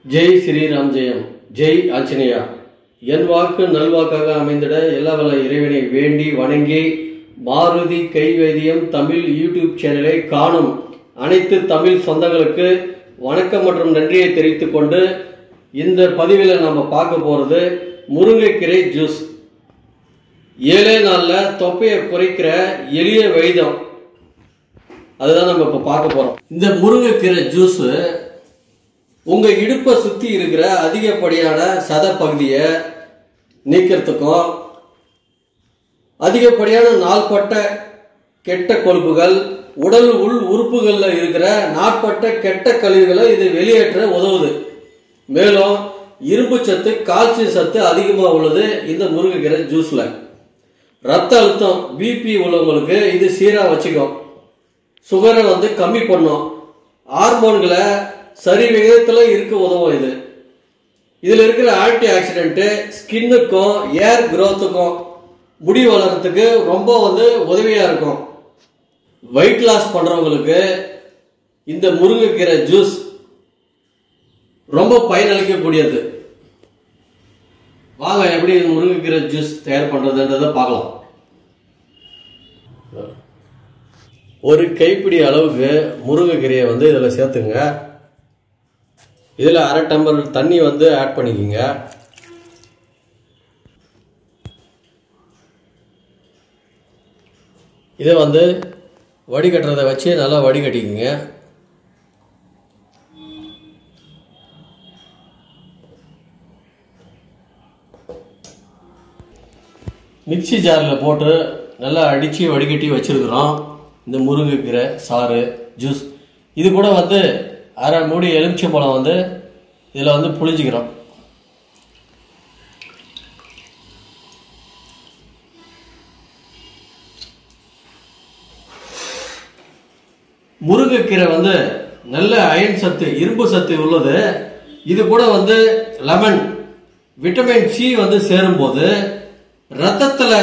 ஜெய் ஸ்ரீராம் ஜெயம் ஜெய் ஆஞ்சநேயா என் வாக்கு நல்வாக்காக அமைந்திட எல்லா வல்ல இறைவனை வேண்டி வணங்கி மாருதி கைவேதியம் தமிழ் யூடியூப் சேனலை காணும் அனைத்து தமிழ் சொந்தங்களுக்கு வணக்கம் மற்றும் நன்றியை தெரிவித்துக் கொண்டு இந்த பதிவில் நம்ம பார்க்க போகிறது முருங்கைக்கீரை ஜூஸ் ஏழே நாளில் தொப்பையை குறைக்கிற எளிய வைத்தியம் அதுதான் நம்ம இப்போ பார்க்க போகிறோம் இந்த முருங்கைக்கீரை ஜூஸு உங்க இடுப்பை சுத்தி இருக்கிற அதிகப்படியான சத பகுதியை நீக்கிறதுக்கும் அதிகப்படியான நாள்பட்ட கெட்ட கொழுப்புகள் உடல் உள் உறுப்புகளில் இருக்கிற நாட்பட்ட கெட்ட கழிவுகளை இது வெளியேற்ற உதவுது மேலும் இரும்பு சத்து கால்சியம் சத்து அதிகமாக உள்ளது இந்த முருங்கைக்கீரை ஜூஸில் ரத்த அழுத்தம் பிபி உள்ளவங்களுக்கு இது சீராக வச்சுக்கும் சுகரை வந்து கம்மி பண்ணும் ஹார்மோன்களை சரி விகிதத்தில் இருக்க உதவும் இது இதில் இருக்கிற ஆன்டி ஆக்சிடென்ட்டு ஸ்கின்னுக்கும் ஏர் க்ரோத்துக்கும் முடி வளர்கிறதுக்கு ரொம்ப வந்து உதவியாக இருக்கும் வெயிட் லாஸ் பண்ணுறவங்களுக்கு இந்த முருங்கைக்கீரை ஜூஸ் ரொம்ப பயனளிக்கக்கூடியது வாங்க எப்படி முருங்கைக்கீரை ஜூஸ் தயார் பண்ணுறதுன்றதை பார்க்கலாம் ஒரு கைப்பிடி அளவுக்கு முருங்கைக்கீரையை வந்து இதில் சேர்த்துங்க இதில் அரை டம்ளர் தண்ணி வந்து ஆட் பண்ணிக்கோங்க இதை வந்து வடிகட்டுறதை வச்சு நல்லா வடிகட்டிக்கோங்க மிக்சி ஜாரில் போட்டு நல்லா அடித்து வடிகட்டி வச்சுருக்குறோம் இந்த முருங்கைக்கீரை சாறு ஜூஸ் இது கூட வந்து அரை மூடி எலுமிச்சை பழம் வந்து இதில் வந்து புளிஞ்சிக்கிறோம் முருங்கைக்கீரை வந்து நல்ல அயன் சத்து இரும்பு சத்து உள்ளது இது கூட வந்து லெமன் விட்டமின் சி வந்து சேரும்போது ரத்தத்தில்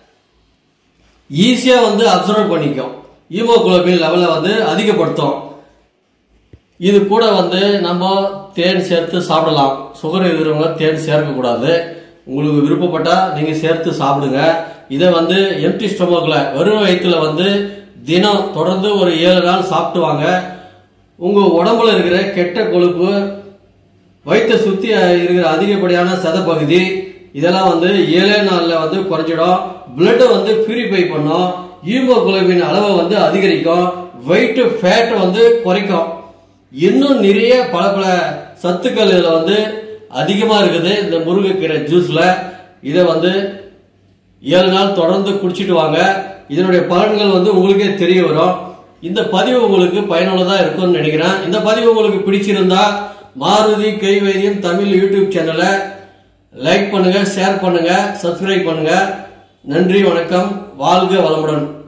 ஈஸியாக வந்து அப்சர்வ் பண்ணிக்கும் ஹீமோகுளோபின் லெவலை வந்து அதிகப்படுத்தும் இது கூட வந்து நம்ம தேன் சேர்த்து சாப்பிடலாம் சுகர் இருக்கிறவங்க தேன் சேர்க்கக்கூடாது உங்களுக்கு விருப்பப்பட்டால் நீங்கள் சேர்த்து சாப்பிடுங்க இதை வந்து எம்டி ஸ்டொமக்கில் வெறும் வயிற்றுல வந்து தினம் தொடர்ந்து ஒரு ஏழு நாள் சாப்பிட்டு வாங்க உங்கள் உடம்புல இருக்கிற கெட்ட கொழுப்பு வயிற்றை சுற்றி இருக்கிற அதிகப்படியான சதப்பகுதி இதெல்லாம் வந்து ஏழே நாளில் வந்து குறைஞ்சிடும் பிளட்டை வந்து பியூரிஃபை பண்ணும் ஹீமோகுளோபின் அளவை வந்து அதிகரிக்கும் வெயிட் ஃபேட்டை வந்து குறைக்கும் இன்னும் நிறைய பல பல சத்துக்கள் இதில் வந்து அதிகமாக இருக்குது இந்த முருங்கைக்கீரை ஜூஸில் இதை வந்து ஏழு நாள் தொடர்ந்து குடிச்சிட்டு வாங்க இதனுடைய பலன்கள் வந்து உங்களுக்கே தெரிய வரும் இந்த பதிவு உங்களுக்கு பயனுள்ளதாக இருக்கும்னு நினைக்கிறேன் இந்த பதிவு உங்களுக்கு பிடிச்சிருந்தா மாருதி கைவைரியம் தமிழ் யூடியூப் சேனலை லைக் பண்ணுங்க ஷேர் பண்ணுங்க சப்ஸ்கிரைப் பண்ணுங்க நன்றி வணக்கம் வாழ்க வளமுடன்